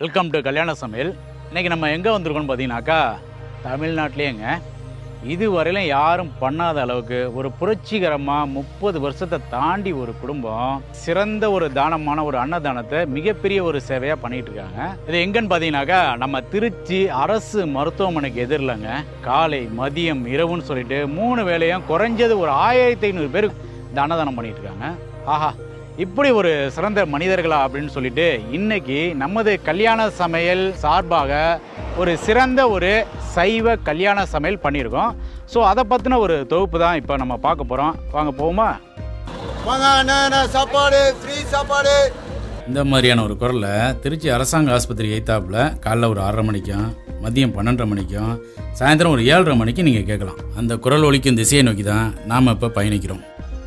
welcome to கல்யாண சமையல் இன்றைக்கி நம்ம எங்கே வந்திருக்கோம்னு பார்த்தீங்கன்னாக்கா தமிழ்நாட்டிலேங்க இதுவரையிலும் யாரும் பண்ணாத அளவுக்கு ஒரு புரட்சிகரமாக முப்பது வருஷத்தை தாண்டி ஒரு குடும்பம் சிறந்த ஒரு தானமான ஒரு அன்னதானத்தை மிகப்பெரிய ஒரு சேவையாக பண்ணிட்டு இருக்காங்க இது எங்கன்னு பார்த்தீங்கன்னாக்கா நம்ம திருச்சி அரசு மருத்துவமனைக்கு எதிரிலங்க காலை மதியம் இரவுன்னு சொல்லிட்டு மூணு வேளையும் குறைஞ்சது ஒரு ஆயிரத்தி ஐநூறு பேர் இந்த அன்னதானம் பண்ணிட்டு இருக்காங்க ஆஹா இப்படி ஒரு சிறந்த மனிதர்களா அப்படின்னு சொல்லிட்டு இன்னைக்கு நமது கல்யாண சமையல் சார்பாக ஒரு சிறந்த ஒரு சைவ கல்யாண சமையல் பண்ணியிருக்கோம் ஸோ அதை பற்றின ஒரு தொகுப்பு தான் இப்போ நம்ம பார்க்க போகிறோம் வாங்க போவோமா வாங்க அண்ணா அண்ணா, சாப்பாடு ஃப்ரீ சாப்பாடு இந்த மாதிரியான ஒரு குரலை திருச்சி அரசாங்க ஆஸ்பத்திரி எய்த்தாப்பில் காலைல ஒரு ஆறரை மணிக்கும் மதியம் பன்னெண்டரை மணிக்கும் சாயந்தரம் ஒரு ஏழரை மணிக்கு நீங்கள் கேட்கலாம் அந்த குரல் ஒலிக்கும் திசையை நோக்கி தான் நாம் இப்போ பயணிக்கிறோம்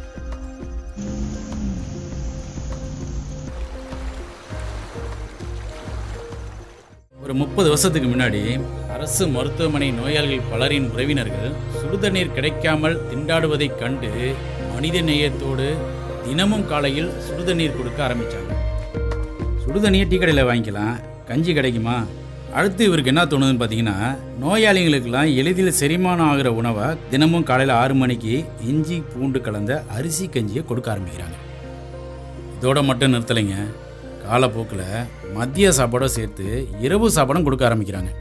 ஒரு முப்பது வருஷத்துக்கு முன்னாடி அரசு மருத்துவமனை நோயாளிகள் பலரின் உறவினர்கள் சுடுதண்ணீர் கிடைக்காமல் திண்டாடுவதைக் கண்டு மனித நேயத்தோடு தினமும் காலையில் சுடுதண்ணீர் கொடுக்க ஆரம்பித்தாங்க சுடுதண்ணியை டீ கடையில் வாங்கிக்கலாம் கஞ்சி கிடைக்குமா அடுத்து இவருக்கு என்ன தோணுதுன்னு பார்த்தீங்கன்னா நோயாளிகளுக்கெல்லாம் எளிதில் செரிமானம் ஆகிற உணவை தினமும் காலையில் ஆறு மணிக்கு இஞ்சி பூண்டு கலந்த அரிசி கஞ்சியை கொடுக்க ஆரம்பிக்கிறாங்க இதோட மட்டும் நிறுத்தலைங்க காலப்போக்கில் மதிய சாப்பாடும் சேர்த்து இரவு சாப்பாடும் கொடுக்க ஆரம்பிக்கிறாங்க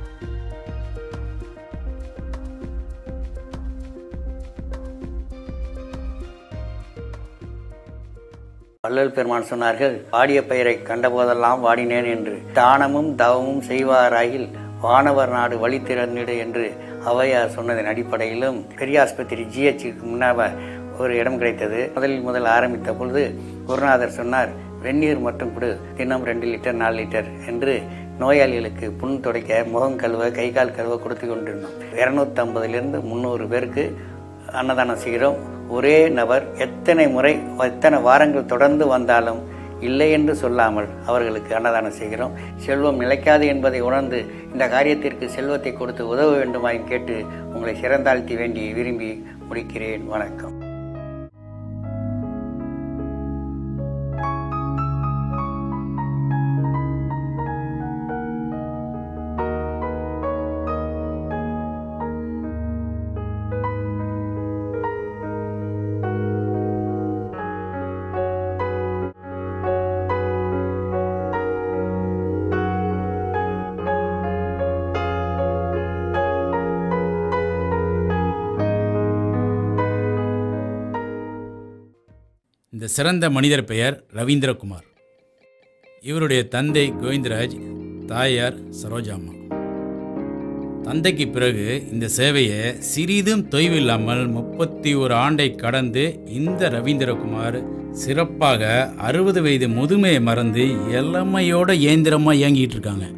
வள்ளல் பெருமான் சொன்னார்கள் வாடிய பயிரை கண்டபோதெல்லாம் வாடினேன் என்று தானமும் தவமும் செய்வாராயில் வானவர் நாடு வழி திறந்திடு என்று ஔவையார் சொன்னதன் அடிப்படையிலும் பெரியாஸ்பத்திரி ஜிஹெச்சுக்கு முன்னாக ஒரு இடம் கிடைத்தது முதலில் முதல் ஆரம்பித்த பொழுது குருநாதர் சொன்னார் வெந்நீர் மட்டும் கொடு தினம் ரெண்டு லிட்டர் நாலு லிட்டர் என்று நோயாளிகளுக்கு புண் துடைக்க முகம் கழுவ கை கால் கழுவ கொடுத்து கொண்டிருந்தோம் இரநூத்தம்பதுலேருந்து முந்நூறு பேருக்கு அன்னதானம் செய்கிறோம் ஒரே நபர் எத்தனை முறை எத்தனை வாரங்கள் தொடர்ந்து வந்தாலும் இல்லை என்று சொல்லாமல் அவர்களுக்கு அன்னதானம் செய்கிறோம் செல்வம் நிலைக்காது என்பதை உணர்ந்து இந்த காரியத்திற்கு செல்வத்தை கொடுத்து உதவ வேண்டுமாய் கேட்டு உங்களை சிறந்தாழ்த்தி வேண்டி விரும்பி முடிக்கிறேன் வணக்கம் இந்த சிறந்த மனிதர் பெயர் ரவீந்திரகுமார் இவருடைய தந்தை கோவிந்தராஜ் தாயார் சரோஜாம்மா தந்தைக்கு பிறகு இந்த சேவையை சிறிதும் தொய்வில்லாமல் முப்பத்தி ஒரு ஆண்டை கடந்து இந்த ரவீந்திரகுமார் சிறப்பாக அறுபது வயது முதுமையை மறந்து இளமையோட இயந்திரமாக இயங்கிட்டு இருக்காங்க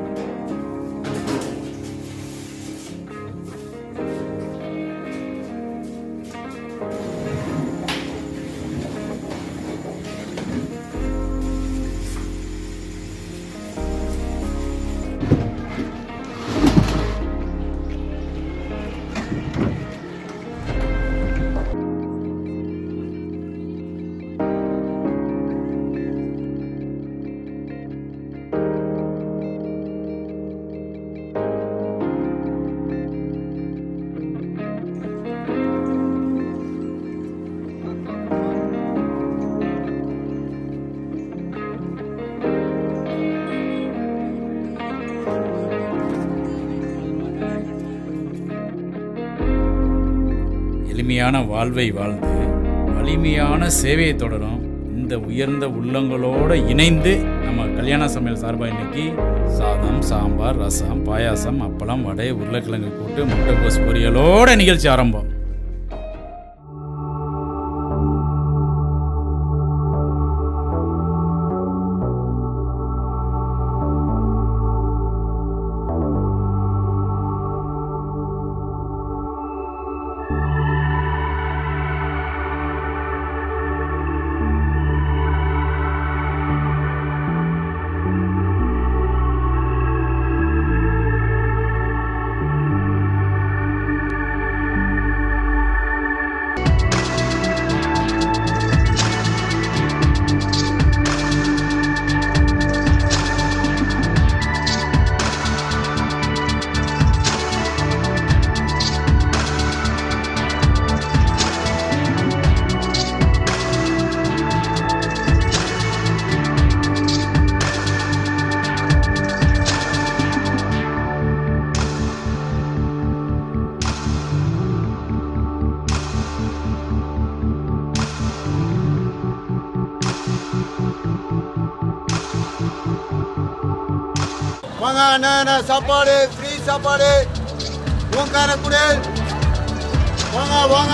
எளிமையான வாழ்வை வாழ்ந்து வலிமையான சேவையை தொடரும் இந்த உயர்ந்த உள்ளங்களோடு இணைந்து நம்ம கல்யாண சமையல் சார்பாக இன்னைக்கு சாதம் சாம்பார் ரசம் பாயாசம் அப்பளம் வடை உருளைக்கிழங்கு கூட்டு முட்டைக்கோஸ் பொரியலோட நிகழ்ச்சி ஆரம்பம் வாங்க அண்ணா அண்ணா சாப்பாடு ஃப்ரீ சாப்பாடு ஓங்காரக்குடில் வாங்க வாங்க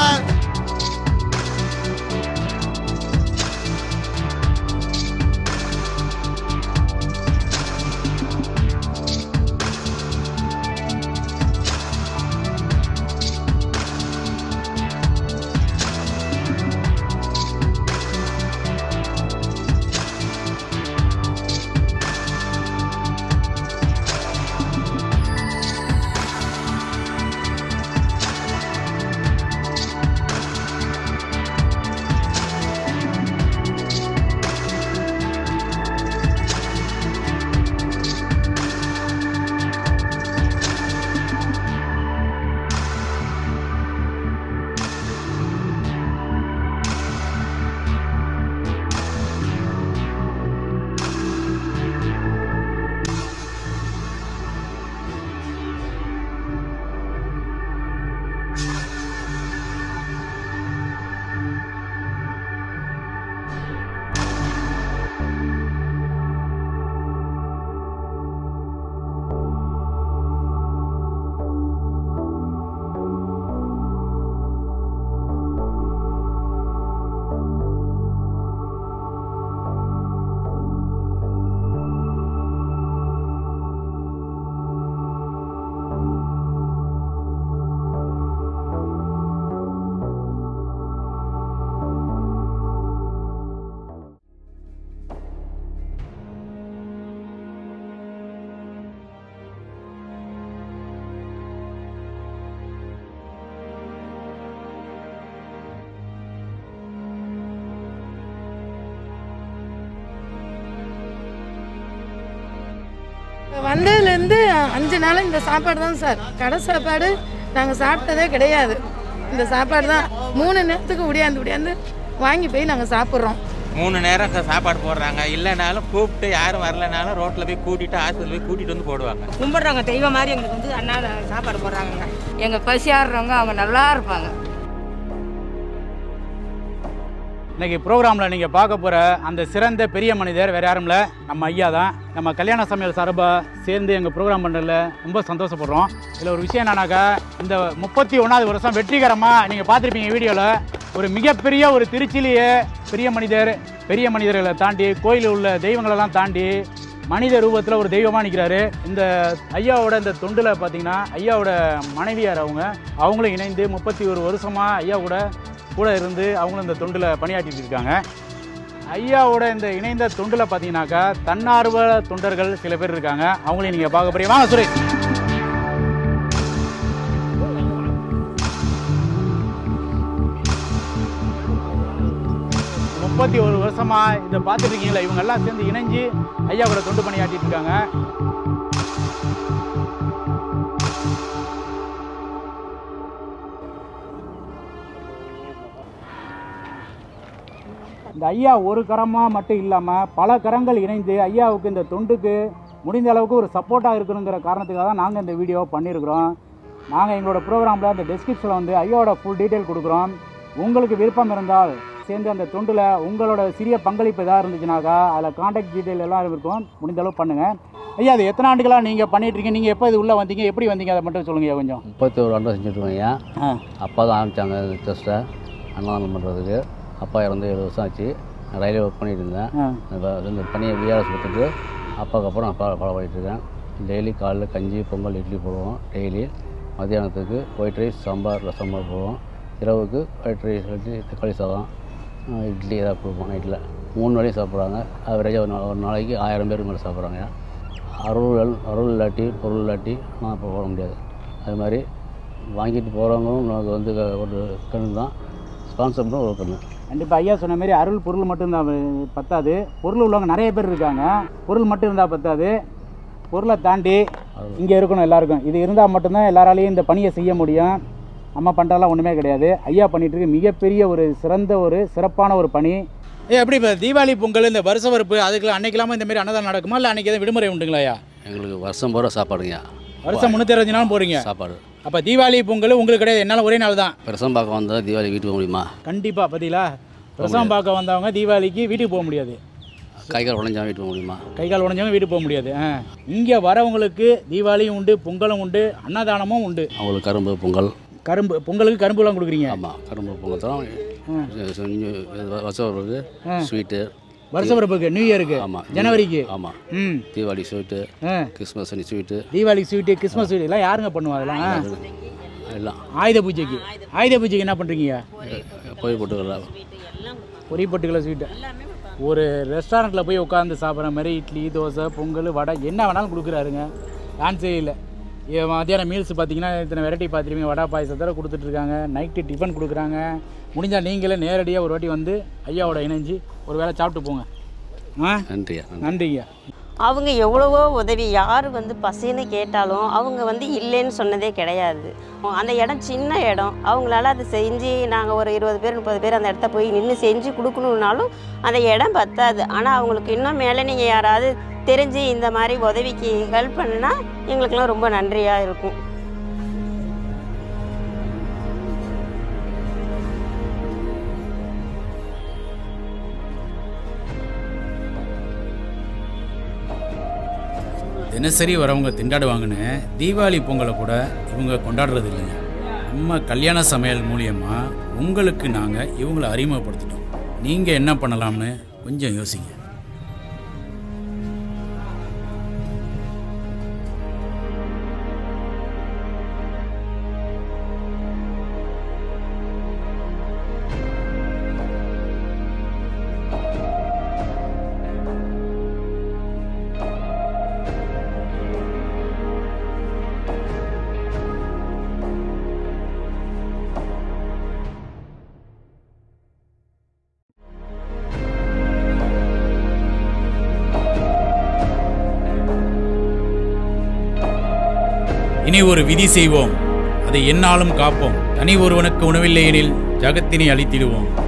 வந்ததுலேருந்து அஞ்சு நாள் இந்த சாப்பாடு தான் சார் கடை சாப்பாடு நாங்கள் சாப்பிட்டதே கிடையாது இந்த சாப்பாடு தான் மூணு நேரத்துக்கு உடையாந்து உடையாந்து வாங்கி போய் நாங்கள் சாப்பிட்றோம் மூணு நேரம் க- சாப்பாடு போடுறாங்க இல்லைனாலும் கூப்பிட்டு யாரும் வரலனாலும் ரோட்டில் போய் கூட்டிட்டு ஹாஸ்பிட்டல் போய் கூட்டிட்டு வந்து போடுவாங்க கும்பிட்றாங்க தெய்வம் மாதிரி எங்களுக்கு வந்து அண்ணா சாப்பாடு போடுறாங்க எங்கள் பசியாடுறவங்க அவங்க நல்லா இருப்பாங்க இன்னைக்கு ப்ரோக்ராமில் நீங்கள் பார்க்க போகிற அந்த சிறந்த பெரிய மனிதர் வேறு யாரும் இல்லை நம்ம ஐயா தான் நம்ம கல்யாண சமையல் சார்பாக சேர்ந்து எங்கள் ப்ரோக்ராம் பண்ணுறதுல ரொம்ப சந்தோஷப்படுறோம் இதில் ஒரு விஷயம் என்னன்னாக்கா இந்த முப்பத்தி ஒன்றாவது வருஷம் வெற்றிகரமாக நீங்கள் பார்த்துருப்பீங்க வீடியோவில் ஒரு மிகப்பெரிய ஒரு திருச்சிலேயே பெரிய மனிதர் பெரிய மனிதர்களை தாண்டி கோயிலில் உள்ள தெய்வங்களெல்லாம் தாண்டி மனித ரூபத்தில் ஒரு தெய்வமாக நிற்கிறாரு இந்த ஐயாவோட இந்த தொண்டில் பார்த்தீங்கன்னா ஐயாவோட மனைவியார் அவங்க அவங்களும் இணைந்து முப்பத்தி ஒரு வருஷமாக ஐயா கூட கூட இருந்து அவங்களும் இந்த தொண்டில் பணியாற்றிட்டு இருக்காங்க ஐயாவோட இந்த இணைந்த தொண்டில் பார்த்தீங்கன்னாக்கா தன்னார்வ தொண்டர்கள் சில பேர் இருக்காங்க அவங்களையும் நீங்கள் பார்க்க போறீங்க வாங்க சுரேஷ் முப்பத்தி ஒரு வருஷமா இதை பார்த்துட்டு இருக்கீங்களா இவங்க எல்லாம் சேர்ந்து இணைஞ்சு ஐயா கூட தொண்டு பணியாற்றிட்டு இருக்காங்க இந்த ஐயா ஒரு கரமாக மட்டும் இல்லாமல் பல கரங்கள் இணைந்து ஐயாவுக்கு இந்த தொண்டுக்கு முடிந்த அளவுக்கு ஒரு சப்போர்ட்டாக இருக்கணுங்கிற காரணத்துக்காக தான் நாங்கள் இந்த வீடியோவை பண்ணியிருக்கிறோம் நாங்கள் எங்களோட ப்ரோக்ராமில் அந்த டிஸ்கிரிப்ஷனில் வந்து ஐயாவோட ஃபுல் டீட்டெயில் கொடுக்குறோம் உங்களுக்கு விருப்பம் இருந்தால் சேர்ந்து அந்த தொண்டில் உங்களோட சிறிய பங்களிப்பு எதாவது இருந்துச்சுனாக்கா அதில் காண்டாக்ட் டீட்டெயில் எல்லாம் இருக்கும் முடிந்த அளவு பண்ணுங்கள் ஐயா அது எத்தனை ஆண்டுகளாக நீங்கள் பண்ணிட்டு இருக்கீங்க நீங்கள் எப்போ இது உள்ளே வந்தீங்க எப்படி வந்தீங்க அதை மட்டும் சொல்லுங்க ஐயா கொஞ்சம் முப்பத்தி ஒரு ஆண்டு செஞ்சுட்ருக்கோம் ஐயா ஆ அப்பா தான் ஆரம்பித்தாங்க இந்த ட்ரஸ்ட்டை அன்னதானம் பண்ணுறதுக்கு அப்பா இறந்து ஏழு வருஷம் ஆச்சு நான் ரயில்வே ஒர்க் பண்ணிட்டு இருந்தேன் ஆ இப்போ இந்த பணியை விஆர்எஸ் கொடுத்துட்டு அப்பாவுக்கு அப்புறம் நான் ஃபாலோ பண்ணிட்டு இருக்கேன் டெய்லி காலைல கஞ்சி பொங்கல் இட்லி போடுவோம் டெய்லி மத்தியானத்துக்கு ஒயிட் ரைஸ் சாம்பார் ரசம் மாதிரி போடுவோம் இரவுக்கு ஒயிட் ரைஸ் வச்சு தக்காளி சாதம் ஆ, இட்லி ஏதாவது கொடுப்போம் நைட்டில் மூணு வேளையும் சாப்பிட்றாங்க ஆவரேஜாக ஒரு நா- ஒரு நாளைக்கு ஆயிரம் பேருக்கு மேலே சாப்பிட்றாங்க அருள் அருள் இல்லாட்டி பொருள் இல்லாட்டி நான் இப்போ போட முடியாது அது மாதிரி வாங்கிட்டு போகிறவங்களும் நமக்கு வந்து க- ஒரு கண்ணு தான் ஸ்பான்சரும் ஒரு கண்ணு கண்டிப்பாக ஐயா சொன்ன மாதிரி அருள் பொருள் மட்டும் தான் பத்தாது பொருள் உள்ளவங்க நிறைய பேர் இருக்காங்க பொருள் மட்டும் இருந்தால் பத்தாது பொருளை தாண்டி இங்கே இருக்கணும் எல்லாருக்கும் இது இருந்தால் மட்டும்தான் எல்லாராலையும் இந்த பணியை செய்ய முடியும் நம்ம பண்ணுறதெல்லாம் ஒன்றுமே கிடையாது ஐயா பண்ணிட்டு இருக்க மிகப்பெரிய ஒரு சிறந்த ஒரு சிறப்பான ஒரு பணி ஏ எப்படி இப்போ தீபாவளி பொங்கல் இந்த வருஷ வரப்பு அதுக்கு அன்னைக்கெல்லாம இந்த மாதிரி அன்னதானம் நடக்குமா இல்லை அன்னைக்கு எதுவும் விடுமுறை உண்டுங்களா ஐயா எங்களுக்கு வருஷம் பூரா சாப்பாடுங்க வருஷம் முந்நூற்றி அறுபது நாள் போகிறீங்க சாப்பாடு அப்போ தீபாவளி பொங்கல் உங்களுக்கு கிடையாது என்னால் ஒரே நாள் தான் பிரசம் பார்க்க வந்தால் தீபாவளி வீட்டுக்கு போக முடியுமா கண்டிப்பாக பார்த்தீங்களா பிரசவம் பார்க்க வந்தவங்க தீபாவளிக்கு வீட்டுக்கு போக முடியாது கை கால் உடஞ்சா வீட்டு போக முடியுமா கை கால் உடஞ்சவங்க வீட்டுக்கு போக முடியாது ஆ இங்கே வரவங்களுக்கு தீபாவளியும் உண்டு பொங்கலும் உண்டு அன்னதானமும் உண்டு அவங்களுக்கு கரும்பு பொங்கல் கரும்பு பொங்கலுக்கு கரும்புலாம் கொடுக்குறீங்க ஆமாம் கரும்பு பொங்கல் தரோம் வருஷம் ஸ்வீட்டு வருஷ பிறப்புக்கு நியூ இயருக்கு ஆமாம் ஜனவரிக்கு ஆமாம் ம் தீபாவளி ஸ்வீட்டு ஆ கிறிஸ்மஸ் அன்னி sweet Deepavali sweet Christmas sweet எல்லாம் யாருங்க பண்ணுவா அதெல்லாம் எல்லாம் ஆயுத பூஜைக்கு ஆயுத பூஜைக்கு என்ன பண்ணுறீங்க கோயில் போட்டுக்கலாம் பொரிப்பட்டுகளை ஸ்வீட்டு ஒரு ரெஸ்டாரண்ட்டில் போய் உட்காந்து சாப்பிட்ற மாதிரி இட்லி தோசை பொங்கல் வடை என்ன வேணாலும் கொடுக்குறாருங்க டான்ஸே இல்லை ஏ, மத்தியானம் மீல்ஸ் பார்த்தீங்கன்னா இத்தனை வெரைட்டி பார்த்துருப்பீங்க வடை பாயசத்தோட கொடுத்துட்ருக்காங்க நைட்டு டிஃபன் கொடுக்குறாங்க முடிஞ்சால் நீங்களே நேரடியாக ஒரு வாட்டி வந்து ஐயாவோட இணைஞ்சு ஒரு வேளை சாப்பிட்டு போங்க ஆ நன்றியா நன்றி நன்றிங்க அவங்க எவ்வளவோ உதவி யார் வந்து பசின்னு கேட்டாலும் அவங்க வந்து இல்லைன்னு சொன்னதே கிடையாது அந்த இடம் சின்ன இடம் அவங்களால அதை செஞ்சு நாங்கள் ஒரு இருபது பேர் முப்பது பேர் அந்த இடத்த போய் நின்று செஞ்சு கொடுக்கணுன்னாலும் அந்த இடம் பத்தாது ஆனால் அவங்களுக்கு இன்னும் மேலே நீங்கள் யாராவது தெரிஞ்சு இந்த மாதிரி உதவிக்கு ஹெல்ப் பண்ணுனா எங்களுக்கெல்லாம் ரொம்ப நன்றியாக இருக்கும் தினசரி வரவங்க திண்டாடுவாங்கன்னு தீபாவளி பொங்கலை கூட இவங்க கொண்டாடுறது இல்லைங்க நம்ம கல்யாண சமையல் மூலியமா உங்களுக்கு நாங்கள் இவங்களை அறிமுகப்படுத்திட்டோம் நீங்கள் என்ன பண்ணலாம்னு கொஞ்சம் யோசிங்க இனி ஒரு விதி செய்வோம் அதை என்னாலும் காப்போம் தனி ஒருவனுக்கு உணவில்லை எனில் ஜகத்தினை அழித்திடுவோம்